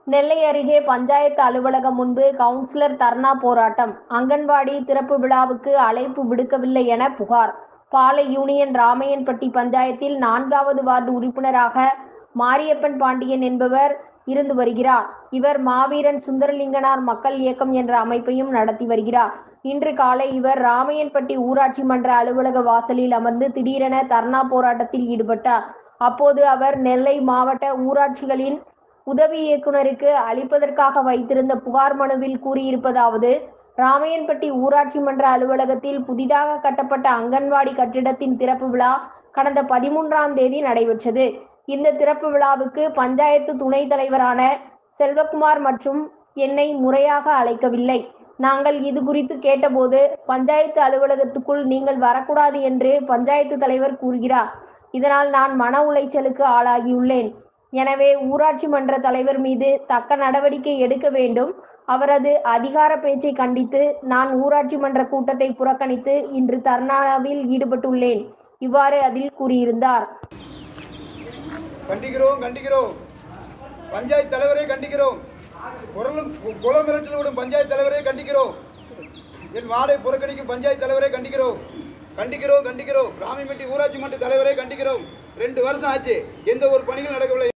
நெல்லை அருகே பஞ்சாயத்து அலுவலகம் முன்பு கவுன்சிலர் தர்ணா போராட்டம் அங்கன்வாடி திறப்பு விழாவுக்கு அழைப்பு விடுக்கவில்லை என புகார் பாலை யூனியன் ராமையன்பட்டி பஞ்சாயத்தில் நான்காவது வார்டு உறுப்பினராக மாரியப்பன் பாண்டியன் என்பவர் இருந்து வருகிறார் இவர் மாவீரன் சுந்தரலிங்கனார் மக்கள் இயக்கம் என்ற அமைப்பையும் நடத்தி வருகிறார் இன்று காலை இவர் ராமையன்பட்டி ஊராட்சி மன்ற அலுவலக வாசலில் அமர்ந்து திடீரென தர்ணா போராட்டத்தில் ஈடுபட்டார் அப்போது அவர் நெல்லை மாவட்ட ஊராட்சிகளின் உதவி இயக்குனருக்கு அளிப்பதற்காக வைத்திருந்த புகார் மனுவில் கூறியிருப்பதாவது ராமையன்பட்டி ஊராட்சி மன்ற அலுவலகத்தில் புதிதாக கட்டப்பட்ட அங்கன்வாடி கட்டிடத்தின் திறப்பு விழா கடந்த பதிமூன்றாம் தேதி நடைபெற்றது இந்த திறப்பு விழாவுக்கு பஞ்சாயத்து துணைத் தலைவரான செல்வகுமார் மற்றும் என்னை முறையாக அழைக்கவில்லை நாங்கள் இது குறித்து கேட்டபோது பஞ்சாயத்து அலுவலகத்துக்குள் நீங்கள் வரக்கூடாது என்று பஞ்சாயத்து தலைவர் கூறுகிறார் இதனால் நான் மன உளைச்சலுக்கு ஆளாகியுள்ளேன் எனவே ஊராட்சி மன்ற தலைவர் மீது தக்க நடவடிக்கை எடுக்க வேண்டும் அவரது அதிகார பேச்சை கண்டித்து நான் ஊராட்சி மன்ற கூட்டத்தை புறக்கணித்து இன்று தர்ணாவில் ஈடுபட்டுள்ளேன் இவ்வாறு அதில் கூறியிருந்தார் கண்டிக்கிறோம் கண்டிக்கிறோம் பஞ்சாயத்து தலைவரை கண்டிக்கிறோம் குரலும் குளம் மிரட்டில் விடும் பஞ்சாயத்து தலைவரை கண்டிக்கிறோம் என் வார்டை புறக்கணிக்கும் பஞ்சாயத்து தலைவரை கண்டிக்கிறோம் கண்டிக்கிறோம் கண்டிக்கிறோம் ராமிப்பட்டி ஊராட்சி மன்ற தலைவரை கண்டிக்கிறோம் ரெண்டு வருஷம் ஆச்சு எந்த ஒரு பணிகள் நடக்கவில்லை